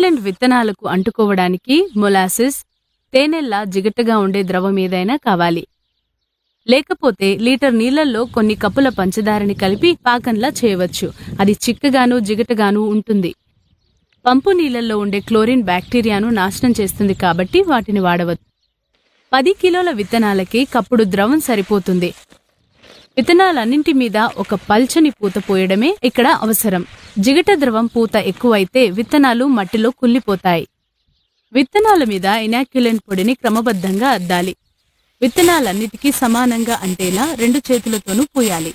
inoculant విత్తనాలకు అంటుకోవడానికి molasses తేనెల్లా జిగటగా ఉండే ద్రవం ఏదైనా కావాలి లేకపోతే లీటర్ నీళ్లలో కొన్ని కప్పుల పంచదారని కలిపి పాకంలా చేయవచ్చు అది చిక్కగాను జిగటగాను ఉంటుంది పంపు నీళ్లలో ఉండే క్లోరిన్ బ్యాక్టీరియాను నాశనం చేస్తుంది కాబట్టి వాటిని వాడవచ్చు పది కిలోల విత్తనాలకి కప్పుడు ద్రవం సరిపోతుంది విత్తనాలన్నింటి మీద ఒక పల్చని పూత పోయడమే ఇక్కడ అవసరం జిగట ద్రవం పూత ఎక్కువైతే విత్తనాలు మట్టిలో కుళ్ళిపోతాయి విత్తనాల మీద ఇనాక్యులెంట్ పొడిని క్రమబద్ధంగా అద్దాలి విత్తనాలన్నిటికీ సమానంగా అంటేలా రెండు చేతులతోనూ పూయాలి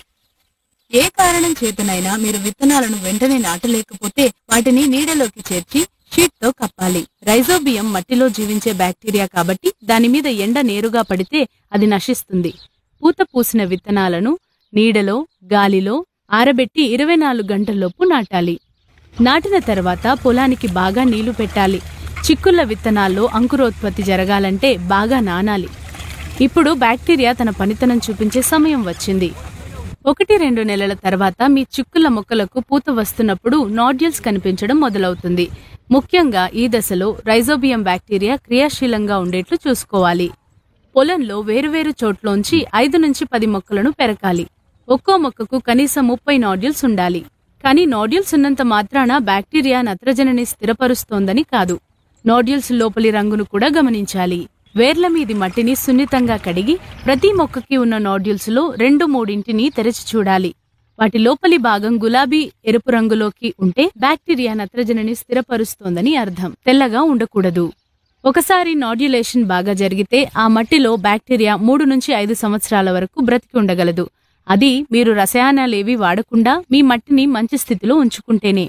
ఏ కారణం చేతనైనా మీరు విత్తనాలను వెంటనే నాటలేకపోతే వాటిని నీడలోకి చేర్చి షీట్తో కప్పాలి రైజోబియం మట్టిలో జీవించే బ్యాక్టీరియా కాబట్టి దాని మీద ఎండ నేరుగా పడితే అది నశిస్తుంది పూత పూసిన విత్తనాలను నీడలో గాలిలో ఆరబెట్టి ఇరవై నాలుగు గంటల్లోపు నాటాలి నాటిన తర్వాత పొలానికి బాగా నీళ్లు పెట్టాలి చిక్కుళ్ళ విత్తనాల్లో అంకురోత్పత్తి జరగాలంటే బాగా నానాలి ఇప్పుడు బ్యాక్టీరియా తన పనితనం చూపించే సమయం వచ్చింది ఒకటి రెండు నెలల తర్వాత మీ చిక్కుళ్ళ మొక్కలకు పూత వస్తున్నప్పుడు నాడ్యూల్స్ కనిపించడం మొదలవుతుంది ముఖ్యంగా ఈ దశలో రైజోబియం బ్యాక్టీరియా క్రియాశీలంగా ఉండేట్లు చూసుకోవాలి పొలంలో వేరువేరు చోట్లోంచి ఐదు నుంచి పది మొక్కలను పెరకాలి ఒక్కో మొక్కకు కనీసం ముప్పై నాడ్యూల్స్ ఉండాలి కానీ నాడ్యూల్స్ ఉన్నంత మాత్రాన బ్యాక్టీరియా నత్రజనిని స్థిరపరుస్తోందని కాదు నాడ్యూల్స్ లోపలి రంగును కూడా గమనించాలి వేర్ల మీది మట్టిని సున్నితంగా కడిగి ప్రతి మొక్కకి ఉన్న నాడ్యూల్స్ లో రెండు మూడింటిని తెరచి చూడాలి వాటి లోపలి భాగం గులాబీ ఎరుపు రంగులోకి ఉంటే బ్యాక్టీరియా నత్రజనిని స్థిరపరుస్తోందని అర్థం తెల్లగా ఉండకూడదు ఒకసారి నాడ్యులేషన్ బాగా జరిగితే ఆ మట్టిలో బ్యాక్టీరియా మూడు నుంచి ఐదు సంవత్సరాల వరకు బ్రతికి ఉండగలదు అది మీరు రసాయనాలేవి వాడకుండా మీ మట్టిని మంచి స్థితిలో ఉంచుకుంటేనే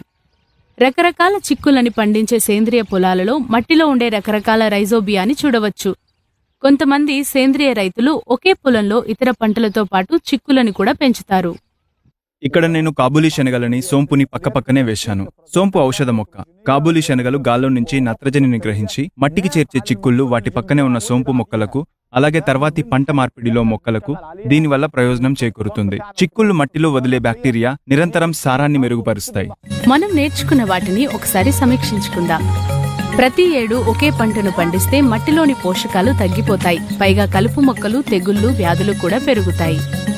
రకరకాల చిక్కులని పండించే సేంద్రియ పొలాలలో మట్టిలో ఉండే రకరకాల రైజోబియాని చూడవచ్చు కొంతమంది సేంద్రియ రైతులు ఒకే పొలంలో ఇతర పంటలతో పాటు చిక్కులను కూడా పెంచుతారు ఇక్కడ నేను కాబూలీ శనగలని సోంపుని పక్కపక్కనే వేశాను సోంపు ఔషధ మొక్క కాబూలీ శనగలు గాల్లో నుంచి నత్రజనిని గ్రహించి మట్టికి చేర్చే చిక్కుళ్ళు వాటి పక్కనే ఉన్న సోంపు మొక్కలకు అలాగే తర్వాతి పంట మార్పిడిలో మొక్కలకు దీనివల్ల ప్రయోజనం చేకూరుతుంది చిక్కుళ్ళు మట్టిలో వదిలే బ్యాక్టీరియా నిరంతరం సారాన్ని మెరుగుపరుస్తాయి మనం నేర్చుకున్న వాటిని ఒకసారి సమీక్షించుకుందాం ప్రతి ఏడు ఒకే పంటను పండిస్తే మట్టిలోని పోషకాలు తగ్గిపోతాయి పైగా కలుపు మొక్కలు తెగుళ్ళు వ్యాధులు కూడా పెరుగుతాయి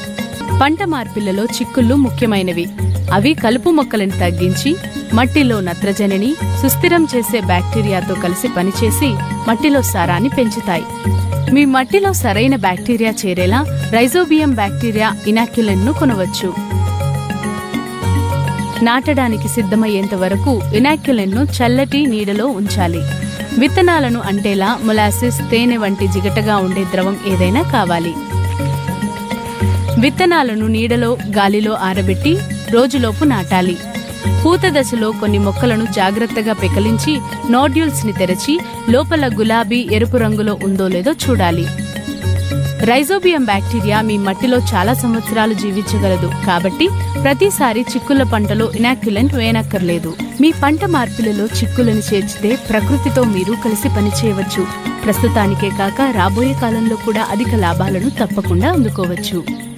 పంట మార్పిళ్లలో చిక్కుళ్ళు ముఖ్యమైనవి అవి కలుపు మొక్కలను తగ్గించి మట్టిలో నత్రజనిని సుస్థిరం చేసే బ్యాక్టీరియాతో కలిసి పనిచేసి మట్టిలో సారాన్ని పెంచుతాయి మీ మట్టిలో సరైన బ్యాక్టీరియా చేరేలా రైజోబియం బ్యాక్టీరియా ఇనాక్యులెన్ ను కొనవచ్చు నాటడానికి సిద్ధమయ్యేంత వరకు ఇనాక్యులెన్ ను చల్లటి నీడలో ఉంచాలి విత్తనాలను అంటేలా మొలాసిస్ తేనె వంటి జిగటగా ఉండే ద్రవం ఏదైనా కావాలి విత్తనాలను నీడలో గాలిలో ఆరబెట్టి రోజులోపు నాటాలి పూత దశలో కొన్ని మొక్కలను జాగ్రత్తగా పెకలించి నోడ్యూల్స్ ని తెరచి లోపల గులాబీ ఎరుపు రంగులో ఉందో లేదో చూడాలి రైజోబియం బ్యాక్టీరియా మీ మట్టిలో చాలా సంవత్సరాలు జీవించగలదు కాబట్టి ప్రతిసారి చిక్కుల పంటలో ఇనాక్యులెంట్ వేయనక్కర్లేదు మీ పంట మార్పులలో చిక్కులను చేర్చితే ప్రకృతితో మీరు కలిసి పనిచేయవచ్చు ప్రస్తుతానికే కాక రాబోయే కాలంలో కూడా అధిక లాభాలను తప్పకుండా అందుకోవచ్చు